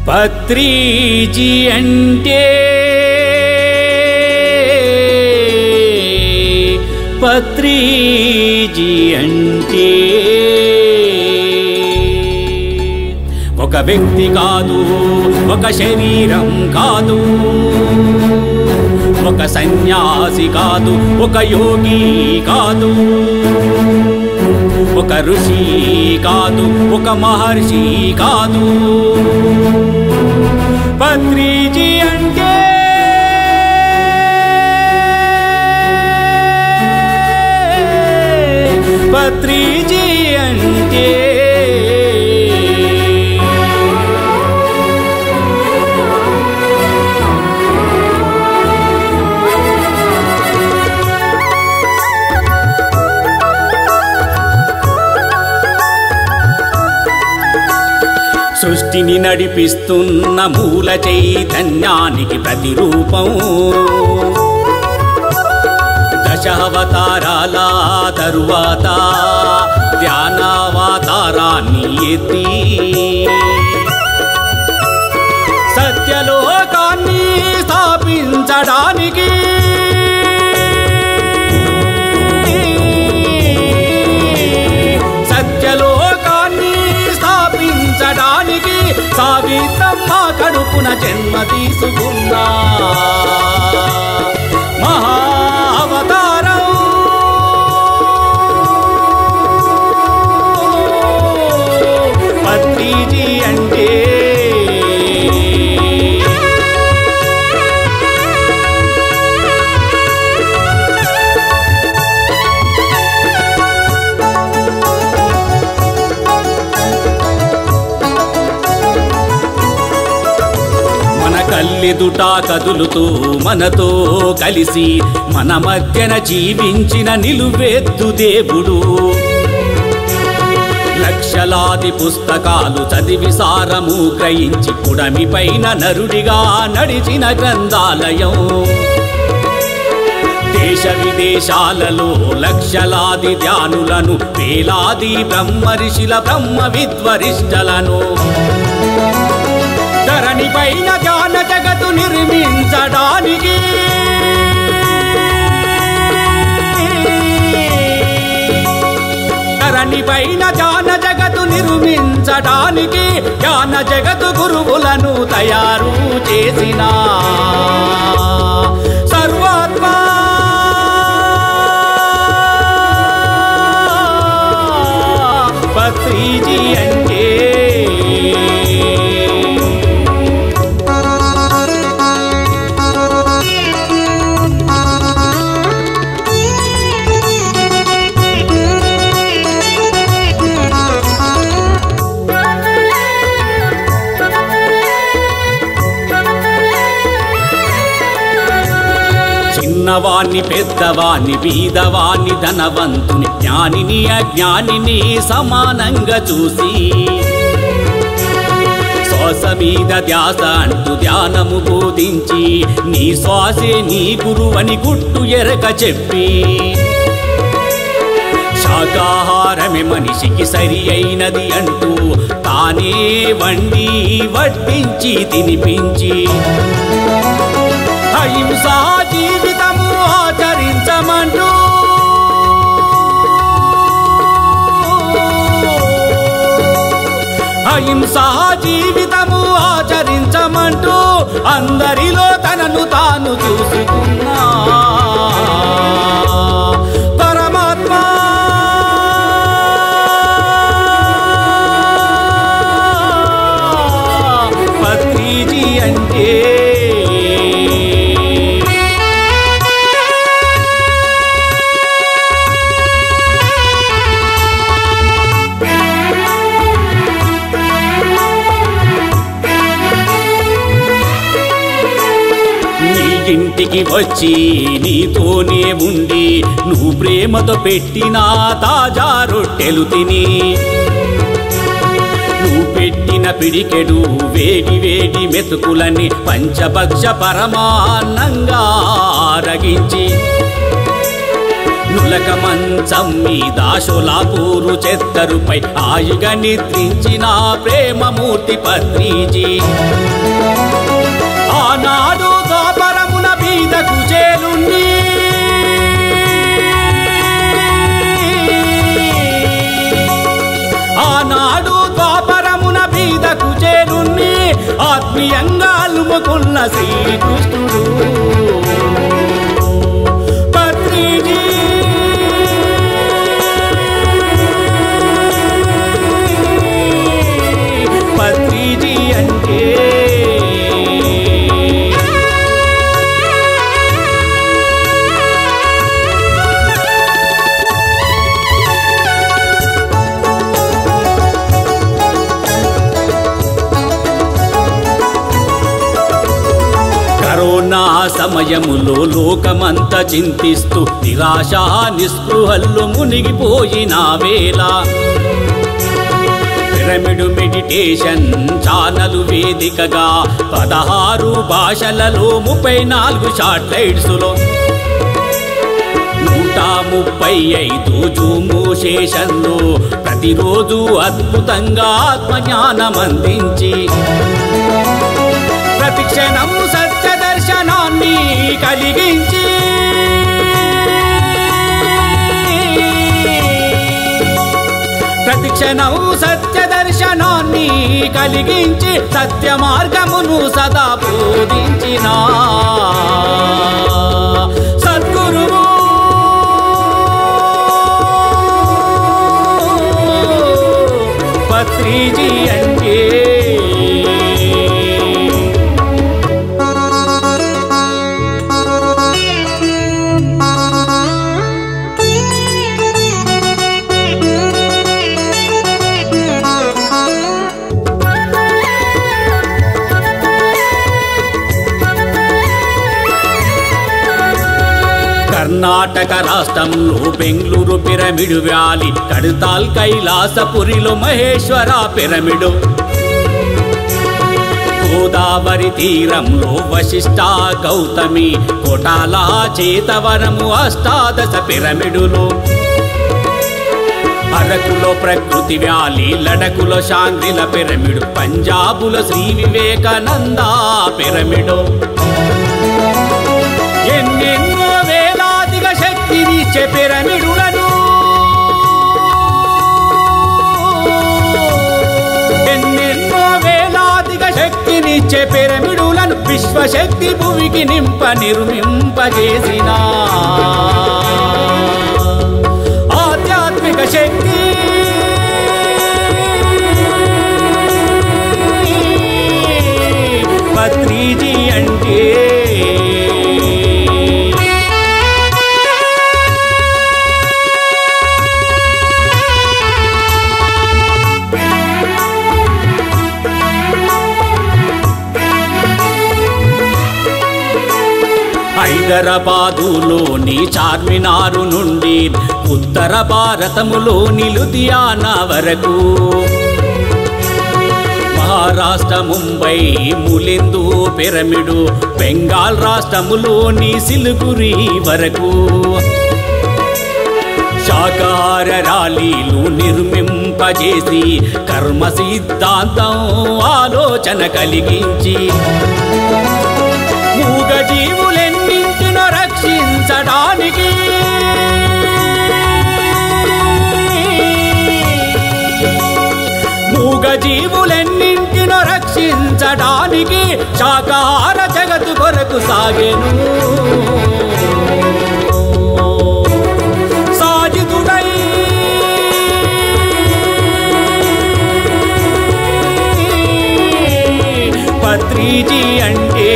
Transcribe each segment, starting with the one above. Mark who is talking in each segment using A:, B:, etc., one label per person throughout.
A: పత్రీజీ అంటే పత్రీజీ అంటే ఒక వ్యక్తి కాదు ఒక శరీరం కాదు ఒక సన్యాసి కాదు ఒక యోగి కాదు ఒక ఋషి కాదు ఒక మహర్షి కాదు పత్రిజీ అంటే పత్రిజీ అంటే సృష్టిని నడిపిస్తున్న మూల చైతన్యానికి ప్రతిరూపం దశావతారాల తరువాత ధ్యానావతారాన్ని ఎత్తి సత్యలోకాన్ని స్థాపించడానికి సత్యలోకాన్ని స్థాపించడానికి సావిత్రమ్మ కడుపున జన్మ తీసుకున్నా మహావతారం పత్రిజీ అంటే మన కల్లెదుట కదులుతూ మనతో కలిసి మన మధ్యన జీవించిన నిలువెత్తు దేవుడు లక్షలాది పుస్తకాలు చదివి సారము గ్రహించి పుడమి పైన నరుడిగా నడిచిన గ్రంథాలయం దేశ విదేశాలలో లక్షలాది ధ్యానులను వేలాది బ్రహ్మర్షిల బ్రహ్మ విద్వరిష్టలను ధరణి పైన ధ్యాన జగతు నిర్మించడానికి ధరణి పైన ధ్యాన జగతు నిర్మించడానికి ధ్యాన జగతు గురువులను తయారు చేసిన సర్వాత్మా పత్రిజీ అంటే చిన్నవాణ్ణి పెద్దవాణ్ణి బీదవాణ్ణి ధనవంతుని జ్ఞానిని అజ్ఞానిని సమానంగా చూసి శ్వాస మీద ధ్యాస అంటూ ధ్యానము బోధించి నీ శ్వాసే నీ గురువని గుట్టు ఎరక చెప్పి శాకాహారమే మనిషికి సరి అయినది అంటూ తానే వండి వడ్డించి తినిపించి అహింసా జీవితము ఆచరించమంటూ అహింసా జీవితము ఆచరించమంటూ అందరిలో తనను తాను చూసుకున్నా పరమాత్మ పత్రిజీ అంటే నీ ఇంటికి వచ్చి నీతోనే ఉండి నువ్వు ప్రేమతో పెట్టిన తాజా రొట్టెలు తిని నువ్వు పెట్టిన పిడికెడు వేడి వేడి మెతుకులని పంచపక్ష పరమాన్నంగా ఆరగించి నులక మంచం మీద శోలాపూరు చెత్తరుపై ఆయుగా నిద్రించిన ప్రేమమూర్తి పత్రిజీ ఆనాడు దోపరమున బీదకు చేలుండి ఆనాడు ద్వాపరమున బీదకు చేరుణ్ణి ఆత్మీయంగా అలుముకున్న శ్రీకృష్ణుడు పత్రిజీ పత్రిజీ అంటే కరోనా సమయములో లోకమంత చింతిస్తూ నిరాశ నిస్పృహల్లో మునిగిపోయిన వేళ పిరమిడ్ మెడిటేషన్ ఛానల్ వేదికగా పదహారు భాషలలో ముప్పై నాలుగు షార్ట్లైట్స్లో నూట ముప్పై ఐదు జూము శేషన్లు ప్రతిరోజు అద్భుతంగా ఆత్మజ్ఞానం అందించి ప్రతిక్షణం సత్య దర్శనాన్ని కలిగించి ప్రతిక్షణం సత్య దర్శనాన్ని కలిగించి సత్య మార్గమును సదా బోధించిన సద్గురువు పత్రిజీ అంటే కర్ణాటక రాష్ట్రంలో బెంగళూరు పిరమిడ్ వ్యాలీ కడతాల్ కైలాసపురిలో మహేశ్వర పిరమిడు గోదావరి తీరంలో వశిష్ట గౌతమి కోటాల చేతవరము అష్టాదశ పిరమిడులు అరకులో ప్రకృతి వ్యాలీ లడకులో శాంతిల పిరమిడు పంజాబులో శ్రీ వివేకానంద పిరమిడు ఎన్నెన్నో వేలాదిగా శక్తినిచ్చే పిరమిడులను ఎన్నెన్నో వేలాదిగా శక్తినిచ్చే పిరమిడులను విశ్వశక్తి భూమికి నింప నిర్మింపజేసిన ఆధ్యాత్మిక శక్తి పత్రిజీ అంటే హైదరాబాదులోని చార్మినారు నుండి ఉత్తర భారతములోని లుధియానా వరకు మహారాష్ట్ర ముంబై ములిందు పిరమిడు బెంగాల్ రాష్ట్రములోని సిలుగురి వరకు శాకాహార ర్యాలీలు నిర్మింపజేసి కర్మ సిద్ధాంతం ఆలోచన కలిగించి మూగ జీవులెన్నింటినో రక్షించడానికి మూగ జీవులెన్నింటినో రక్షించడానికి శాకాహార జగత్తు కొరకు సాగెను సాజిదుడై పత్రిజీ అంటే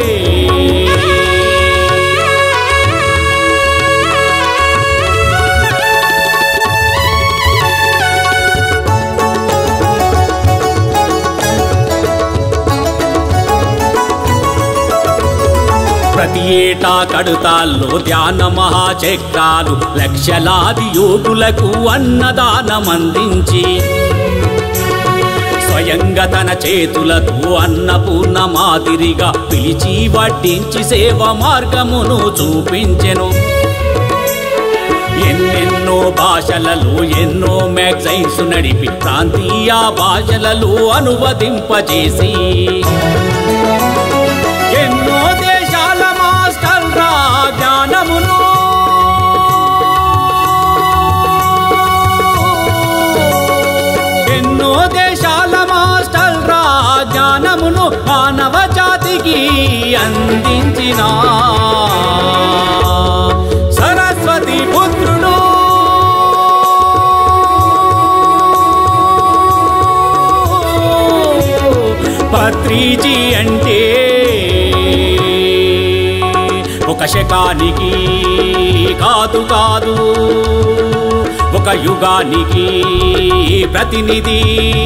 A: ప్రతి ఏటా కడుతాల్లో ధ్యాన మహాచక్రాలు లక్షలాది యోగులకు అన్నదానమందించి స్వయంగా తన చేతులతో అన్నపూర్ణ మాదిరిగా పిలిచి వడ్డించి సేవ మార్గమును చూపించెను ఎన్నో భాషలలో ఎన్నో మ్యాగజైన్స్ నడిపి ప్రాంతీయ భాషలలో అనువదింపజేసి ఎన్నో దేశాల మాస్టర్ రా జ్ఞానమును ఎన్నో దేశాల మాస్టర్ రా జ్ఞానమును మానవ జాతికి అందించిన సరస్వతి పుత్రుడు పత్రిజీ అంటే ఒక శకానికి కాదు కాదు ఒక యుగానికి ప్రతినిధి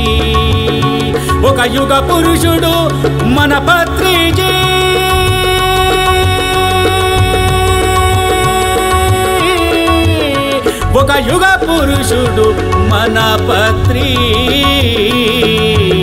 A: ఒక యుగ పురుషుడు మన పత్రిజీ ఒక యుగ పురుషుడు మన పత్రి